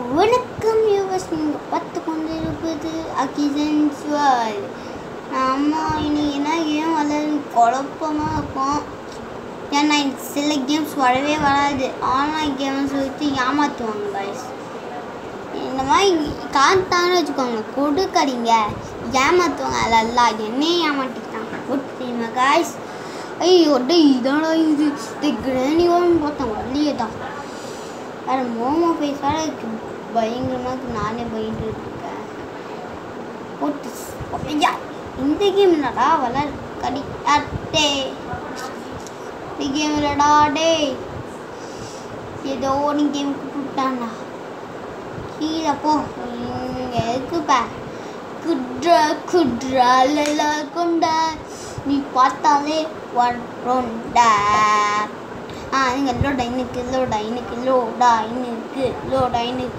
வணக்கம் யூவர்ஸ் நீங்கள் பார்த்து கொண்டு இருப்பது அகிசன்ஸ் வேர்ல்ட் நம்ம இன்னைக்கு என்ன கேம் விளையாடு குழப்பமாக இருக்கும் ஏன்னா எனக்கு சில கேம்ஸ் வரவே வராது ஆன்லைன் கேம்ஸ் வச்சு ஏமாற்றுவாங்க guys இந்த மாதிரி காத்தான்னு வச்சுக்கோங்க கொடுக்கறீங்க ஏமாற்றுவாங்க அதெல்லாம் என்னையே ஏமாட்டிக்கிட்டாங்க குட் தெரியுமா காய்ஸ் ஐயோ டேய் இதாடா இது டேய் கிராணியோன்னு பார்த்தேன் வழியே தான் வேறு மோமோ ஃபேஸ் வேறு இருக்கு பயங்கரமாக இருக்கு. நானே பயந்துட்டு இருக்கேன் போட்டு ஐயா இந்த கேம் என்னடா வளர் கடி அட்டே இந்த கேம் இல்லடா டே ஏதோ ஒரு கேம் கூப்பிட்டான்டா கீழே போ இங்கே இருக்குப்ப குட்ரா குட்ரா லலா கொண்டா நீ பார்த்தாலே வரோண்டா ஆ இங்கே லோடா இன்னுக்கு லோடா இன்னுக்கு லோடா இன்னுக்கு லோடா இன்னுக்கு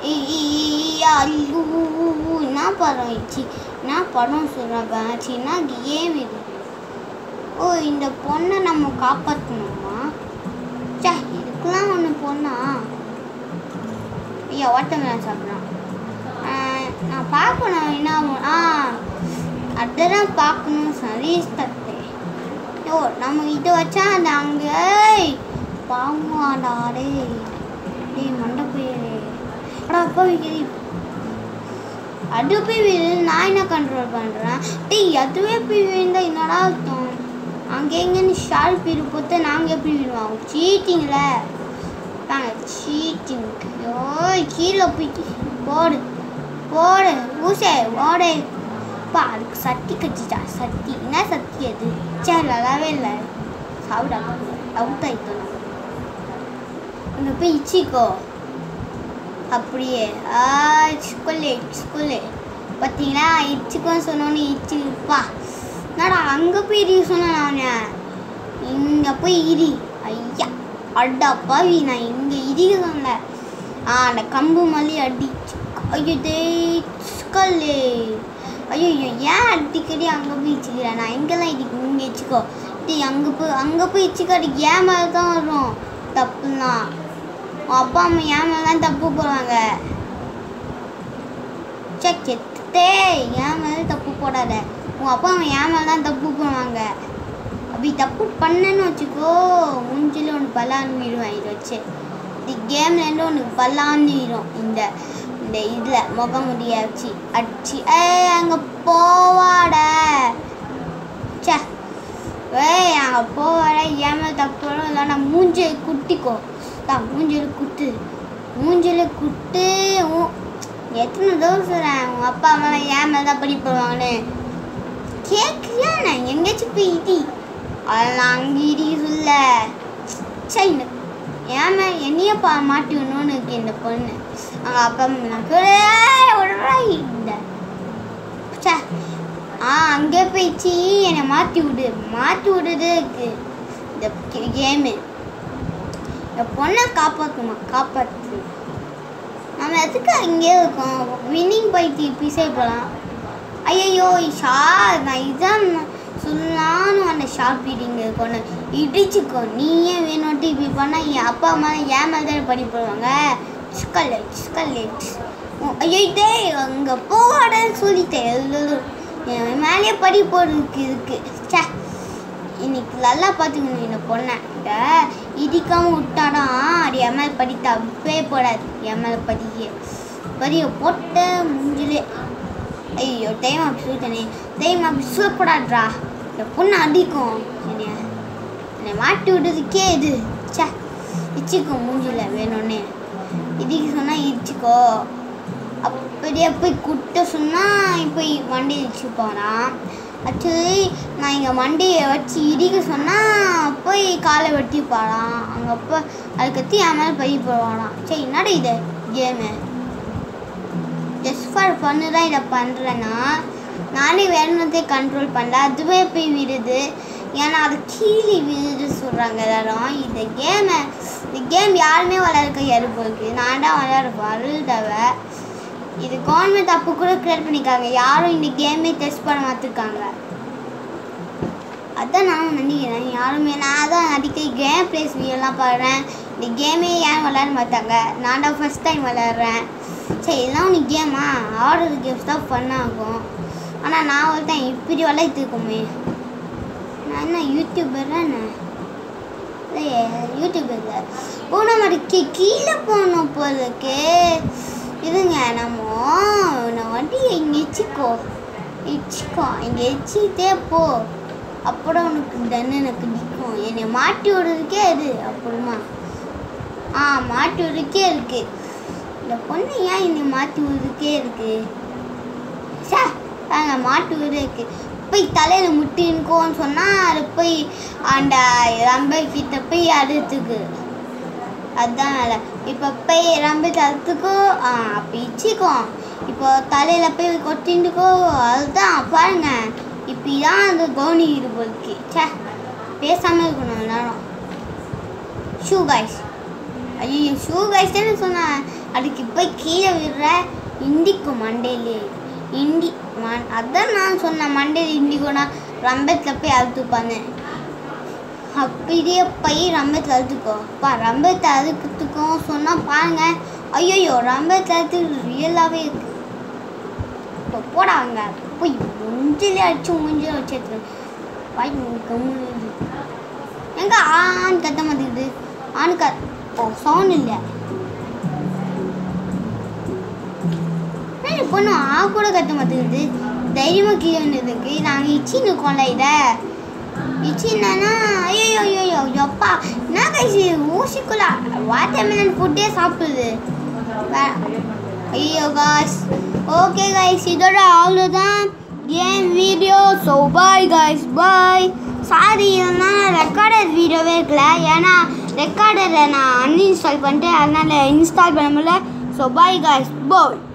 என்ன படம் சி என்ன படம் சொல்கிறேன் சின்ன கேம் இது ஓ இந்த பொண்ணை நம்ம காப்பாற்றணுமா சே இதுக்கெல்லாம் ஒன்று பொண்ணா ஐயா வாட்டர்மெலன் சாப்பிட்றான் நான் பார்க்கணும் என்ன ஆகும். ஆ அதெல்லாம் பார்க்கணும் சரி தட்டே ஐயோ நம்ம இதை வச்சா அந்த அங்கே பாவாடா டேய் டேய் மண்டை போயிரு அடா அப்பா விற்கிது அது போய் விழு நான் என்ன கண்ட்ரோல் பண்ணுறேன் டேய் அதுவே போய் விழுந்தா என்னடா அர்த்தம் அங்கே எங்கேன்னு ஷார்ப் இருப்போத்த நாங்கள் எப்படி விழுவோம் சீட்டிங்கில் தாங்க சீட்டிங் ஐயோ கீழே போய் போடு போடு ஊசே ஓடு பா அதுக்கு சட்டி கட்டிட்டா சட்டி என்ன சட்டி அது சரி நல்லாவே இல்லை சாப்பிடா அவுட் ஆயிட்டோம் நம்ம இங்கே போய் இச்சிக்கோ அப்படியே ஆ ஸ்கூலு ஸ்கூலு பார்த்தீங்களா இச்சுக்கோன்னு சொன்னோன்னே இச்சுப்பா என்னடா அங்கே போய் இடி சொன்னேன் நான் இங்கே போய் இடி ஐயா அடா பாவி நான் இங்கே இடிக்க சொன்னேன் ஆ அந்த கம்பு மாதிரி அடிச்சு ஐயோ டேய் ஸ்கல்லு ஐயோ ஏன் அடிக்கடி அங்கே போய் இச்சுக்கிறேன் நான் எங்கெல்லாம் இடிக்க இங்கே இச்சுக்கோ டேய் அங்கே போய் அங்கே போய் இச்சுக்காடி ஏன் மேலே தான் வரும் தப்புன்னா உன் அப்பா அம்மா ஏன் மேலே தான் தப்பு போடுவாங்க சே செத்தே ஏன் மேலே தப்பு போடாத உன் அப்பா அம்மா ஏன் மேலே தான் தப்பு போடுவாங்க அப்படி தப்பு பண்ணேன்னு வச்சுக்கோ மூஞ்சில ஒன்று பல்லான்னு விடுவேன் இதை வச்சு இந்த கேம்லேருந்து ஒன்று பல்லான்னு விடும் இந்த இந்த இதில் முகமுடிய வச்சு அடிச்சு ஏ அங்கே போவாட சே ஏய் அங்கே போவாட ஏன் மேலே தப்பு வரும் இல்லைன்னா மூஞ்சி குட்டிக்கோ தான் மூஞ்சில குத்து மூஞ்சில குட்டு ஊ- எத்தனை தடவை சொல்கிறேன் உங்கள் அப்பா அம்மா ஏன் மேலே தான் படி போடுவாங்கன்னு கேட்குறியா நான் எங்கேயாச்சும் போய் இடி அதெல்லாம் அங்கே இடி சொல்ல சே இந்த ஏமா என்னைய பா மாட்டி விடணும்னு இருக்கு இந்த பொண்ணு அவங்க அப்பா அம்மா நான் "ஏய், விட்றா இந்த சே ஆ அங்கே போயிடுச்சு என்னை மாற்றி விடு மாற்றி விடுறது இருக்கு இந்த கேமு இந்த பொண்ணை காப்பாற்றுமா காப்பாற்று நம்ம எதுக்கு அங்கேயே இருக்கோம் வின்னிங் போய் திருப்பி போகலாம் ஐயோ ஷா நான் இதான் சொல்லலான்னு அந்த ஷார்ட் பீடிங் இருக்கொன்னு இடிச்சுக்கோ நீயே வேணும்ட்டு இப்படி பண்ணால் என் அப்பா அம்மா ஏன் மேலே தான் படி போடுவாங்க ஸ்கல்லைட் ஸ்கல்லைட் ஐயோ டேய் அங்கே போகாடன்னு சொல்லிட்டேன் எல்லாரும் என் மேலேயே படி போடுறதுக்கு இருக்கு சே இன்னைக்கு நல்லா பார்த்துக்கணும் இந்த பொண்ணை இந்த இடிக்காம விட்டானா அது என் மேலே படி தப்பே போடாது என் மேலே படிக்க படிய போட்ட முடிஞ்சலே ஐயோ டைம் அப்படி சொல்லிட்டேனே டைம் அப்படி சொல்லக்கூடாதுடா இந்த பொண்ணு அடிக்கும் என்னைய என்னை மாட்டி விடுறதுக்கே இது சே இச்சிக்கோ மூஞ்சில வேணும்னு இடிக்க சொன்னால் இடிச்சுக்கோ அப்படியே போய் குட்ட சொன்னால் போய் வண்டி இடிச்சு போகிறான் ஆக்சுவலி நான் இங்கே வண்டியை வச்சு இடிக்க சொன்னால் போய் காலை வெட்டி போகிறான் அங்கே அப்போ அதுக்கத்தி என் மேலே பை போடுவானாம் சரி என்னடா இது கேமு ஜஸ்ட் ஃபார் பண்ணு தான் இதை பண்ணுறேன்னா நானே வேணுனதே கண்ட்ரோல் பண்ணல அதுவே போய் விடுது ஏன்னா அது கீழே விழுது சொல்கிறாங்க எல்லாரும் இந்த கேமை இந்த கேம் யாருமே விளையாட கையாரு போயிருக்கு நான் தான் விளையாட வருதவ இது கவர்மெண்ட் அப்போ கூட கிரியேட் பண்ணியிருக்காங்க யாரும் இந்த கேமே டெஸ்ட் பண்ண மாற்றிருக்காங்க அதான் நானும் நினைக்கிறேன் யாருமே நான் தான் அடிக்கடி கேம் பிளேஸ் வீடியோலாம் பாடுறேன் இந்த கேமே ஏன் விளையாட மாட்டாங்க நான் தான் ஃபஸ்ட் டைம் விளையாடுறேன் சரி இதெல்லாம் உனக்கு கேமா ஆர்டர் கேம்ஸ் தான் ஃபன் ஆகும் ஆனால் நான் ஒருத்தன் இப்படி விளையாட்டுருக்கோமே நான் என்ன யூடியூபர் என்ன இல்லையே யூடியூபர் இல்லை ஓ நம்ம கீ கீழே போகணும் போலுக்கு இருங்க நம்ம நான் வண்டி இங்கே வச்சுக்கோ வச்சுக்கோ இங்கே வச்சுக்கிட்டே போ அப்புறம் உனக்கு தன்னு எனக்கு நிற்கும் என்னை மாட்டி விடுறதுக்கே அது அப்புறமா ஆ மாட்டி விடுறதுக்கே இருக்கு இந்த பொண்ணு ஏன் என்னை மாட்டி விடுறதுக்கே இருக்கு சே நாங்க மாட்டு விடு இருக்கு போய் தலையில் முட்டின்கோன்னு சொன்னால் அது போய் அந்த ரம்பை கிட்ட போய் அறுத்துக்கு அதுதான் வேலை இப்போ போய் ரம்பை அறுத்துக்கோ ஆ அப்போ இச்சிக்கோ இப்போ தலையில் போய் கொட்டிண்டுக்கோ அதுதான் பாருங்க இப்படி தான் அது கவனிக்குது போலுக்கு சே பேசாமல் இருக்கணும் எல்லாரும் ஷூ கைஸ் ஐயோ ஷூ கைஸ் தானே சொன்னேன் அதுக்கு போய் கீழே விடுற இண்டிக்கும் மண்டேலே இண்டி மண் அதான் நான் சொன்னேன் மண்டேல இண்டிகோனா ரம்பத்தில் போய் அழுத்துப்பாங்க அப்படியே போய் ரம்பத்தில் அழுத்துக்கோ அப்பா ரம்பத்தை அழுக்கிறதுக்கும் சொன்னால் பாருங்க ஐயோ ரம்பத்தை அழுத்து ரியலாகவே இருக்கு இப்போ போடாங்க போய் முஞ்சிலே அடிச்சு முஞ்சில வச்சு எடுத்துரு வாய் கம்மு எங்க ஆண் கத்த மாட்டேங்குது ஆண் கத் ஓ சவுண்ட் இல்லை என்ன பொண்ணு ஆ கூட கத்த மாட்டேங்குது தைரியமாக கீழே வந்ததுக்கு நாங்கள் இச்சி நிற்கோம்ல இதை இச்சி என்னன்னா ஐயோ ஐயோ எப்பா என்ன கைசி ஊசிக்குள்ள வாட்டர்மெலன் ஃபுட்டே சாப்பிடுது வே- ஐயோ காய்ஸ் ஓகே காய்ஸ் இதோட அவ்வளோதான் game video so bye guys bye sorry இதெல்லாம் ரெக்கார்டர் வீடியோவே இருக்கல ஏன்னா ரெக்கார்டரை நான் அன்இன்ஸ்டால் பண்ணிட்டு அதனால் இன்ஸ்டால் பண்ண முடியல ஸோ பாய் காய்ஸ் பாய்